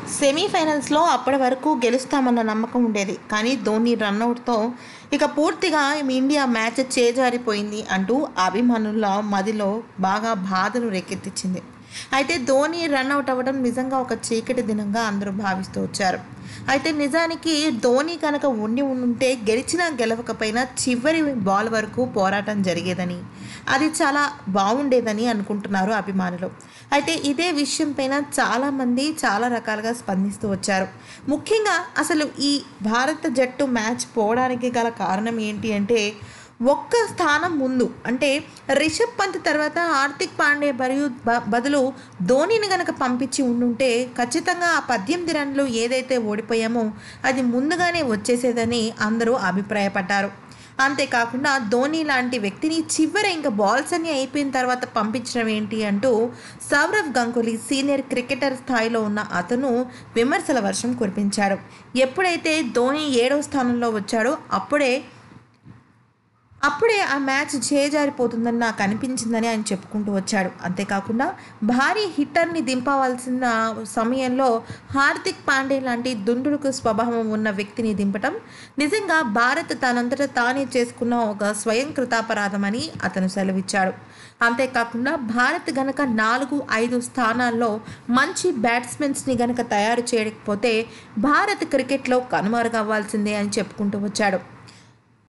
సెమీఫైనల్స్లో అప్పటి వరకు గెలుస్తామన్న నమ్మకం ఉండేది కానీ ధోని రన్అట్తో ఇక పూర్తిగా ఇండియా మ్యాచ్ చేజారిపోయింది అంటూ అభిమానుల మదిలో బాగా బాధను రేకెత్తించింది అయితే ధోని రన్అట్ అవ్వడం నిజంగా ఒక చీకటి దినంగా అందరూ భావిస్తూ వచ్చారు అయితే నిజానికి ధోని కనుక ఉండి ఉంటే గెలిచినా గెలవకపోయినా చివరి బాల్ వరకు పోరాటం జరిగేదని అది చాలా బాగుండేదని అనుకుంటున్నారు అభిమానులు అయితే ఇదే విషయం పైన చాలామంది చాలా రకాలుగా స్పందిస్తూ వచ్చారు ముఖ్యంగా అసలు ఈ భారత జట్టు మ్యాచ్ పోవడానికి గల కారణం ఏంటి అంటే ఒక్క స్థానం ముందు అంటే రిషబ్ పంత్ తర్వాత హార్దిక్ పాండే మరియు బ- బదులు ధోనిని గనక పంపించి ఉండుంటే ఖచ్చితంగా ఆ పద్దెనిమిది రన్లు ఏదైతే ఓడిపోయామో అది ముందుగానే వచ్చేసేదని అందరూ అభిప్రాయపడ్డారు అంతేకాకుండా ధోని లాంటి వ్యక్తిని చివరి ఇంకా బాల్స్ అన్ని అయిపోయిన తర్వాత పంపించడం ఏంటి అంటూ సౌరవ్ గంగూలీ సీనియర్ క్రికెటర్ స్థాయిలో ఉన్న అతను విమర్శల వర్షం కురిపించాడు ఎప్పుడైతే ధోని ఏడవ స్థానంలో వచ్చాడో అప్పుడే అప్పుడే ఆ మ్యాచ్ చేజారిపోతుందని నాకు అనిపించిందని ఆయన చెప్పుకుంటూ వచ్చాడు అంతేకాకుండా భారీ హిట్టర్ని దింపవలసిన సమయంలో హార్దిక్ పాండే లాంటి దుండుడుకు స్వభావం ఉన్న వ్యక్తిని దింపటం నిజంగా భారత్ తనంతట తానే చేసుకున్న ఒక స్వయం కృతాపరాధమని అతను సెలవిచ్చాడు అంతేకాకుండా భారత్ గనక నాలుగు ఐదు స్థానాల్లో మంచి బ్యాట్స్మెన్స్ని గనక తయారు చేయకపోతే భారత్ క్రికెట్లో కనుమరుగవ్వాల్సిందే అని చెప్పుకుంటూ వచ్చాడు